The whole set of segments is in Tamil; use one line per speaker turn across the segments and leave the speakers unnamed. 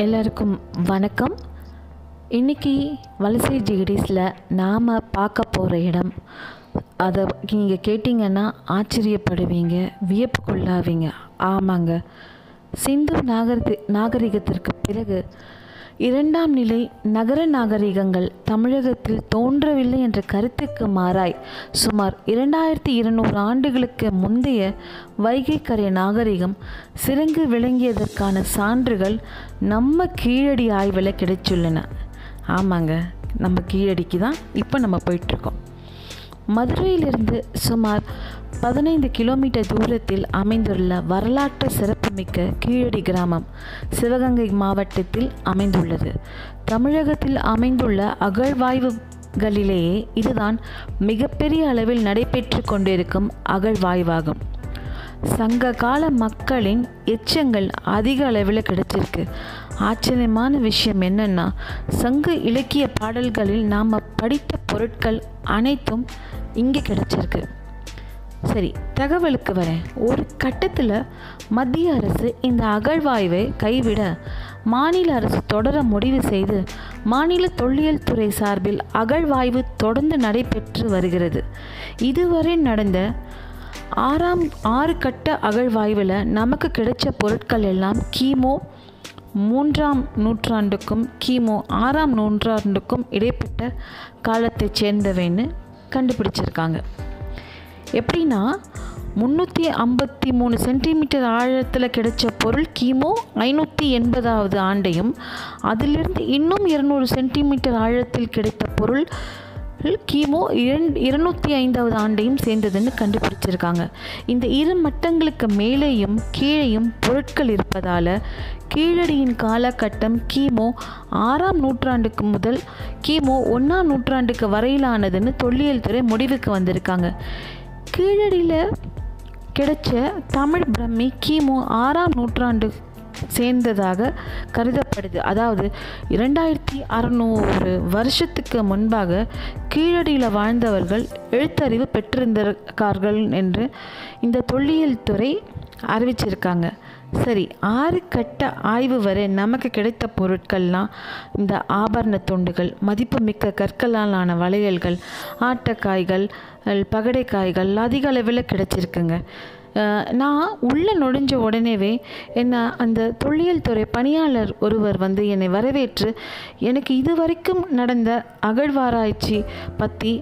எல்லாருக்கும் வணக்கம் இன்றைக்கி வலசை ஜிடிஸில் நாம் பார்க்க போகிற இடம் அதை நீங்கள் கேட்டிங்கன்னா ஆச்சரியப்படுவீங்க வியப்புக்குள்ளாவீங்க ஆமாங்க சிந்து நாகரிக நாகரிகத்திற்கு பிறகு இரண்டாம் நிலை நகர நாகரிகங்கள் தமிழகத்தில் தோன்றவில்லை என்ற கருத்துக்கு மாறாய் சுமார் இரண்டாயிரத்தி இருநூறு ஆண்டுகளுக்கு முந்தைய வைகைக்கரை நாகரிகம் சிறங்கு விளங்கியதற்கான சான்றுகள் நம்ம கீழடி ஆய்வில் கிடைச்சுள்ளன ஆமாங்க நம்ம கீழடிக்கு தான் இப்போ நம்ம போயிட்டுருக்கோம் மதுரையிலிருந்து சுமார் பதினைந்து கிலோமீட்டர் தூரத்தில் அமைந்துள்ள வரலாற்று சிறப்புமிக்க கீழடி கிராமம் சிவகங்கை மாவட்டத்தில் அமைந்துள்ளது தமிழகத்தில் அமைந்துள்ள அகழ்வாய்வுகளிலேயே இதுதான் மிகப்பெரிய அளவில் நடைபெற்று கொண்டிருக்கும் அகழ்வாய்வாகும் சங்க கால மக்களின் எச்சங்கள் அதிக அளவில் கிடைச்சிருக்கு ஆச்சரியமான விஷயம் என்னென்னா சங்க இலக்கிய பாடல்களில் நாம் படித்த பொருட்கள் அனைத்தும் இங்கே கிடைச்சிருக்கு சரி தகவலுக்கு வரேன் ஒரு கட்டத்தில் மத்திய அரசு இந்த அகழ்வாய்வை கைவிட மாநில அரசு தொடர முடிவு செய்து மாநில தொல்லியல் துறை சார்பில் அகழ்வாய்வு தொடர்ந்து நடைபெற்று வருகிறது இதுவரை நடந்த ஆறாம் ஆறு கட்ட அகழ்வாய்வில் நமக்கு கிடைச்ச பொருட்கள் எல்லாம் கிமு மூன்றாம் நூற்றாண்டுக்கும் கிமு ஆறாம் நூற்றாண்டுக்கும் இடைப்பட்ட காலத்தைச் சேர்ந்தவைன்னு கண்டுபிடிச்சிருக்காங்க எப்படின்னா முந்நூற்றி ஐம்பத்தி மூணு சென்டிமீட்டர் ஆழத்தில் கிடைச்ச பொருள் கிமு ஐநூற்றி எண்பதாவது ஆண்டையும் அதிலிருந்து இன்னும் இருநூறு சென்டிமீட்டர் ஆழத்தில் கிடைத்த பொருள் கிமு இரண் இருநூற்றி ஐந்தாவது ஆண்டையும் சேர்ந்ததுன்னு கண்டுபிடிச்சிருக்காங்க இந்த இரு மட்டங்களுக்கு மேலேயும் கீழேயும் பொருட்கள் இருப்பதால் கீழடியின் காலகட்டம் கிமு ஆறாம் நூற்றாண்டுக்கு முதல் கிமு ஒன்றாம் நூற்றாண்டுக்கு வரையிலானதுன்னு தொல்லியல் துறை முடிவுக்கு வந்திருக்காங்க கீழடியில் கிடைச்ச தமிழ் பிரம்மி கிமு ஆறாம் நூற்றாண்டு சேர்ந்ததாக கருதப்படுது அதாவது இரண்டாயிரத்தி அறநூறு வருஷத்துக்கு முன்பாக கீழடியில் வாழ்ந்தவர்கள் எழுத்தறிவு பெற்றிருந்திருக்கார்கள் என்று இந்த தொல்லியல் துறை அறிவிச்சிருக்காங்க சரி ஆறு கட்ட ஆய்வு வரை நமக்கு கிடைத்த பொருட்கள்லாம் இந்த ஆபரண துண்டுகள் மதிப்புமிக்க கற்களால் ஆன வளையல்கள் ஆட்டக்காய்கள் பகடைக்காய்கள் அதிக அளவில் கிடைச்சிருக்குங்க நான் உள்ளே நுழைஞ்ச உடனேவே என்ன அந்த தொல்லியல் துறை பணியாளர் ஒருவர் வந்து என்னை வரவேற்று எனக்கு இது வரைக்கும் நடந்த அகழ்வாராய்ச்சி பற்றி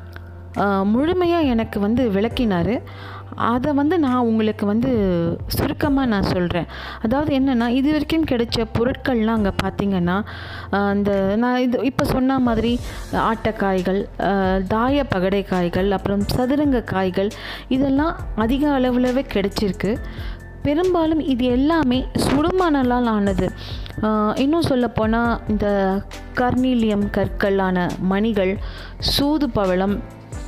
முழுமையாக எனக்கு வந்து விளக்கினார் அதை வந்து நான் உங்களுக்கு வந்து சுருக்கமாக நான் சொல்கிறேன் அதாவது என்னென்னா இது வரைக்கும் கிடைச்ச பொருட்கள்லாம் அங்கே பார்த்திங்கன்னா அந்த நான் இது இப்போ சொன்ன மாதிரி ஆட்டக்காய்கள் தாய பகடை காய்கள் அப்புறம் சதுரங்க காய்கள் இதெல்லாம் அதிக அளவுலவே கிடைச்சிருக்கு பெரும்பாலும் இது எல்லாமே சுடுமணலால் ஆனது இன்னும் சொல்லப்போனால் இந்த கர்னீலியம் கற்களான மணிகள் சூது பவளம்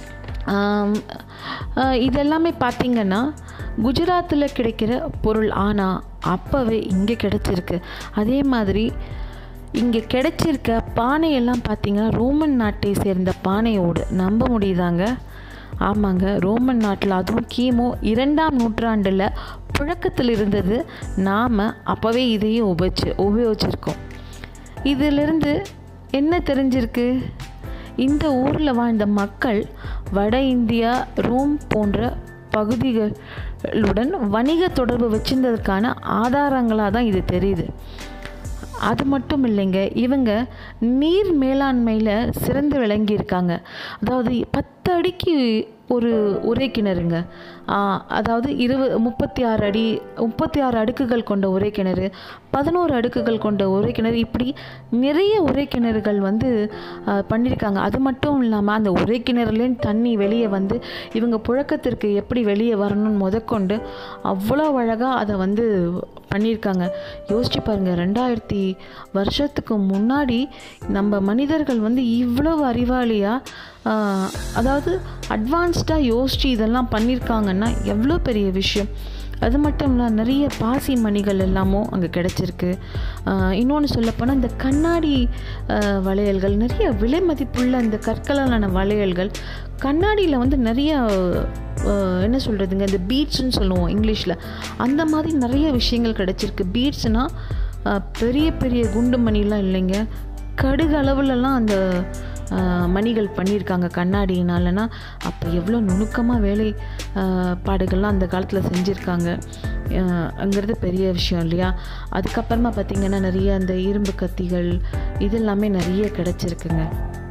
இதெல்லாமே பார்த்திங்கன்னா குஜராத்தில் கிடைக்கிற பொருள் ஆனால் அப்போவே இங்கே கிடச்சிருக்கு அதே மாதிரி இங்கே கிடைச்சிருக்க பானையெல்லாம் பார்த்திங்கன்னா ரோமன் நாட்டை சேர்ந்த பானையோடு நம்ப முடியுதாங்க ஆமாங்க ரோமன் நாட்டில் அதுவும் கிமு இரண்டாம் நூற்றாண்டில் புழக்கத்தில் இருந்தது நாம் அப்போவே இதையும் உபயோகிச்சு உபயோகிச்சிருக்கோம் இதிலிருந்து என்ன தெரிஞ்சிருக்கு இந்த ஊரில் வாழ்ந்த மக்கள் வட இந்தியா ரோம் போன்ற பகுதிகளுடன் வணிக தொடர்பு வச்சிருந்ததுக்கான ஆதாரங்களாக தான் இது தெரியுது அது மட்டும் இல்லைங்க இவங்க நீர் மேலாண்மையில் சிறந்து விளங்கியிருக்காங்க அதாவது பத்து அடிக்கு ஒரு உரை கிணறுங்க அதாவது இருபது முப்பத்தி ஆறு அடி முப்பத்தி ஆறு அடுக்குகள் கொண்ட உரை கிணறு பதினோரு அடுக்குகள் கொண்ட உரை கிணறு இப்படி நிறைய உரை கிணறுகள் வந்து பண்ணியிருக்காங்க அது மட்டும் இல்லாமல் அந்த உரை கிணறுலேருந்து தண்ணி வெளியே வந்து இவங்க புழக்கத்திற்கு எப்படி வெளியே வரணும்னு முதற்கொண்டு அவ்வளோ அழகாக அதை வந்து பண்ணியிருக்காங்க யோசிச்சு பாருங்கள் ரெண்டாயிரத்தி வருஷத்துக்கு முன்னாடி நம்ம மனிதர்கள் வந்து இவ்வளவு அறிவாளியாக அதாவது அட்வான்ஸ்டாக யோசித்து இதெல்லாம் பண்ணியிருக்காங்கன்னா எவ்வளோ பெரிய விஷயம் அது மட்டும் இல்லை நிறைய பாசி மணிகள் எல்லாமும் அங்கே கிடச்சிருக்கு இன்னொன்று சொல்லப்போனால் இந்த கண்ணாடி வளையல்கள் நிறைய விலை மதிப்புள்ள இந்த கற்களாலான வளையல்கள் கண்ணாடியில் வந்து நிறைய என்ன சொல்கிறதுங்க இந்த பீட்ஸ்னு சொல்லுவோம் இங்கிலீஷில் அந்த மாதிரி நிறைய விஷயங்கள் கிடச்சிருக்கு பீட்ஸ்னால் அஹ், பெரிய பெரிய குண்டு மணிலாம் இல்லைங்க கடுகு அளவுலலாம் அந்த அஹ், மணிகள் பண்ணியிருக்காங்க கண்ணாடினாலனா அப்போ எவ்வளோ நுணுக்கமாக வேலை அஹ், பாடுகள்லாம் அந்த காலத்தில் செஞ்சுருக்காங்க அங்கிறது பெரிய விஷயம் இல்லையா அதுக்கப்புறமா பார்த்திங்கன்னா நிறைய அந்த இரும்பு கத்திகள் இது எல்லாமே நிறைய கிடச்சிருக்குங்க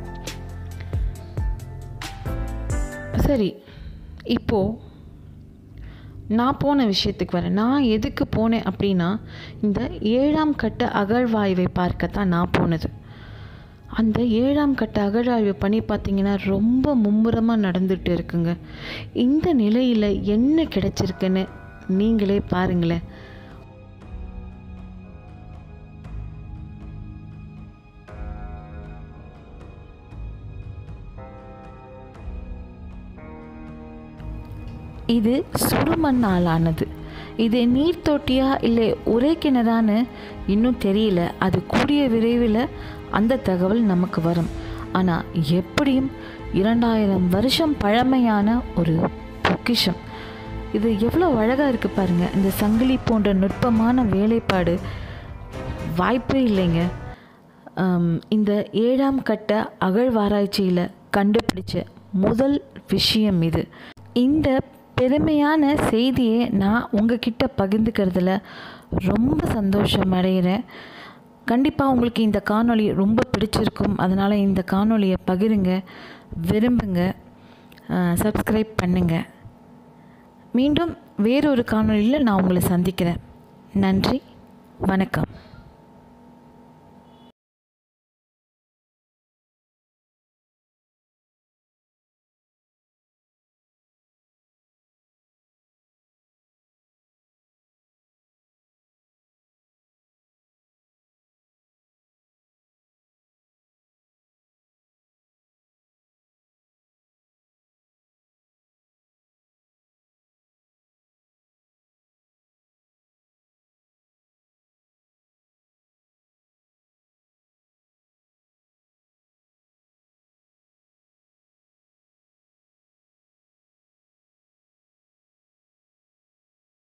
சரி இப்போது நான் போன விஷயத்துக்கு வரேன் நான் எதுக்கு போனேன் அப்படின்னா இந்த ஏழாம் கட்ட அகழ்வாய்வை பார்க்கத்தான் நான் போனது அந்த ஏழாம் கட்ட அகழாய்வு பணி பார்த்தீங்கன்னா ரொம்ப மும்முரமாக நடந்துட்டு இருக்குங்க இந்த நிலையில் என்ன கிடைச்சிருக்குன்னு நீங்களே பாருங்களேன் இது சுடுமண்ணால் ஆனது இது நீர் தொட்டியா இல்லை ஒரே கிணறான்னு இன்னும் தெரியல அது கூடிய விரைவில் அந்த தகவல் நமக்கு வரும் ஆனால் எப்படியும் இரண்டாயிரம் வருஷம் பழமையான ஒரு பொக்கிஷம் இது எவ்வளோ அழகாக இருக்குது பாருங்கள் இந்த சங்கிலி போன்ற நுட்பமான வேலைப்பாடு வாய்ப்பே இல்லைங்க ஆம், இந்த ஏழாம் கட்ட அகழ்வாராய்ச்சியில் கண்டுபிடிச்ச முதல் விஷயம் இது இந்த பெருமையான செய்தியை நான் உங்ககிட்ட பகிர்ந்துக்கிறதுல ரொம்ப சந்தோஷம் அடைகிறேன் கண்டிப்பாக உங்களுக்கு இந்த காணொளி ரொம்ப பிடிச்சிருக்கும் அதனால் இந்த காணொளியை பகிருங்க விரும்புங்க சப்ஸ்கிரைப் பண்ணுங்கள் மீண்டும் வேறொரு காணொளியில் நான் உங்களை சந்திக்கிறேன் நன்றி வணக்கம்